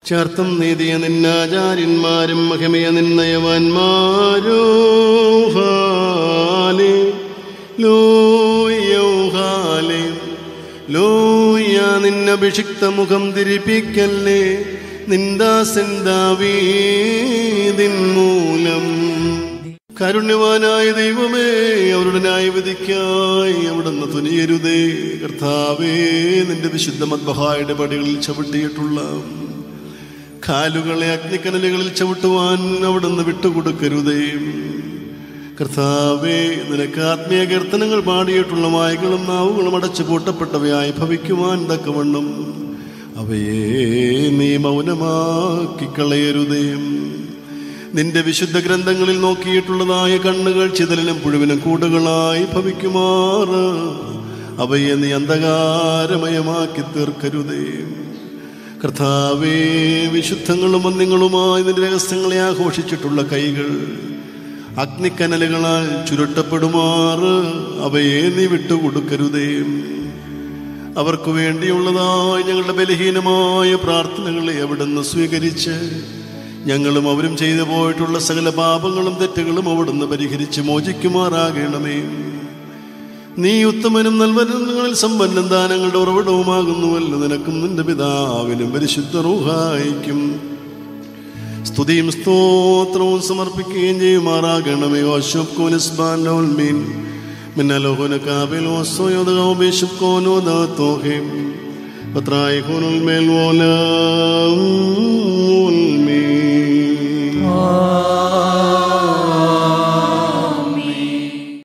ചേർത്തും നീതിയ നിന്നാചാര്യന്മാരും മഹിമയ നിന്നയവന്മാരോ ഹാലേ ലൂയോ ഹാലേ ലൂയ നിന്നഭിഷിക്ത മുഖം തിരിപ്പിക്കല്ലേ നിന്ദാസിന്ദാവീതിൻ മൂലം കാരുണ്യവാനായ ദൈവമേ അവരുടെ ന്യായവിധിക്കായി അവിടുന്ന് തുനിയരുതേ കർത്താവേ നിന്റെ വിശുദ്ധ മദ്ബഹായുടെ പടികളിൽ ചവിട്ടിയിട്ടുള്ള കാലുകളെ അഗ്നിക്കനലുകളിൽ ചവിട്ടുവാൻ അവിടുന്ന് വിട്ടുകൊടുക്കരുതേ കർത്താവേ നിനക്ക് ആത്മീയ കീർത്തനങ്ങൾ പാടിയിട്ടുള്ള വായകളും നാവുകളും അടച്ചു പൂട്ടപ്പെട്ടവയായി ഭവിക്കുവാൻ തക്കവണ്ണം അവയെ നീ മൗനമാക്കി കളയരുതേ നിന്റെ വിശുദ്ധ ഗ്രന്ഥങ്ങളിൽ നോക്കിയിട്ടുള്ളതായ കണ്ണുകൾ ചിതലിനും പുഴുവിനും കൂടുകളായി ഭവിക്കുമാറ് അവയെ നീ അന്ധകാരമയമാക്കി തീർക്കരുതേ കർത്താവേ വിശുദ്ധങ്ങളും വന്യങ്ങളുമായി നിന്റെ രഹസ്യങ്ങളെ ആഘോഷിച്ചിട്ടുള്ള കൈകൾ അഗ്നിക്കനലുകളാൽ ചുരുട്ടപ്പെടുമാറ് അവയെ നീ വിട്ടുകൊടുക്കരുതേ അവർക്ക് വേണ്ടിയുള്ളതായി ഞങ്ങളുടെ ബലഹീനമായ പ്രാർത്ഥനകളെ അവിടുന്ന് സ്വീകരിച്ച് ഞങ്ങളും അവരും ചെയ്തു പോയിട്ടുള്ള സകല പാപങ്ങളും തെറ്റുകളും അവിടുന്ന് പരിഹരിച്ച് മോചിക്കുമാറാകണമേ നീ ഉത്തമനും നൽവനങ്ങളിൽ സമ്പന്നം ദാനങ്ങളുടെ ഉറവിടവുമാകുന്നുവല്ലോ നിനക്കും നിന്റെ പിതാവിനും പരിശുദ്ധ റൂഹായിക്കും സ്തുതിയും സ്തോത്രവും സമർപ്പിക്കുകയും ചെയ്യുമാറാകണമേ ഓശോപ്കോനിസ്ബാൻഡോൽമീൻ മിന്നലോഹന കാബിലോ സോയോദോ ബിഷുക്കോനോ ദോഹേം പത്രായിഖോനുൽ മേൽവോല